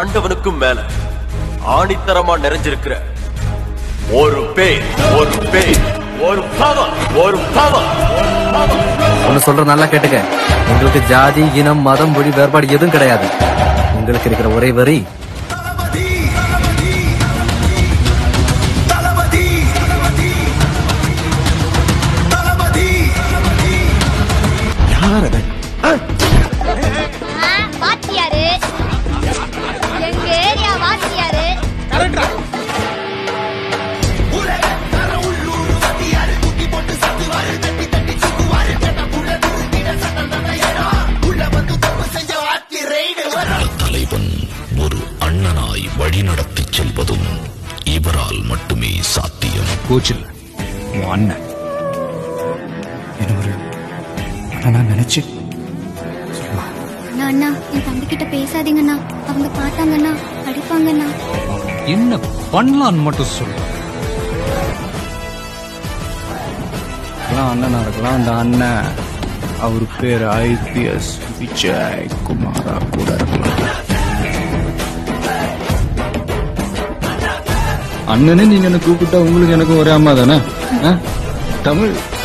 ஆண்டவனுக்கும் மேல ஆணித்தரமா நிறைஞ்சிருக்கிற ஒரு பேய் ஒரு பேய் ஒரு பவர் ஒரு பவர் ஒன்னு சொல்ற நல்லா கேட்டுக்க எங்களுக்கு ஜாதி இனம் மதம் மொழி வேறுபாடு எதுவும் கிடையாது உங்களுக்கு இருக்கிற ஒரே வரி ஆ, வாத்தியாரு எங்க ஏரியா வாத்தியாரு தலைவன் ஒரு அண்ணனாய் வழிநடத்தி செல்வதும் இவரால் மட்டுமே சாத்தியம் கோச்சில் உன் அண்ணன் என்ன ஒரு அண்ணனா நினைச்சு அண்ணா அண்ணா என் தம்பி கிட்ட பேசாதீங்கண்ணா அவங்க பார்த்தாங்கண்ணா அடிப்பாங்கண்ணா என்ன பண்ணலான்னு மட்டும் சொல்லு இருக்கலாம் அண்ணனா இருக்கலாம் அந்த அண்ணன் அவர் பேர் ஐபிஎஸ் விஜய் குமாரா கூட இருக்கலாம் அண்ணனே நீங்க என்ன கூப்பிட்டா உங்களுக்கு எனக்கும் ஒரே அம்மா தானே ஆ? தமிழ்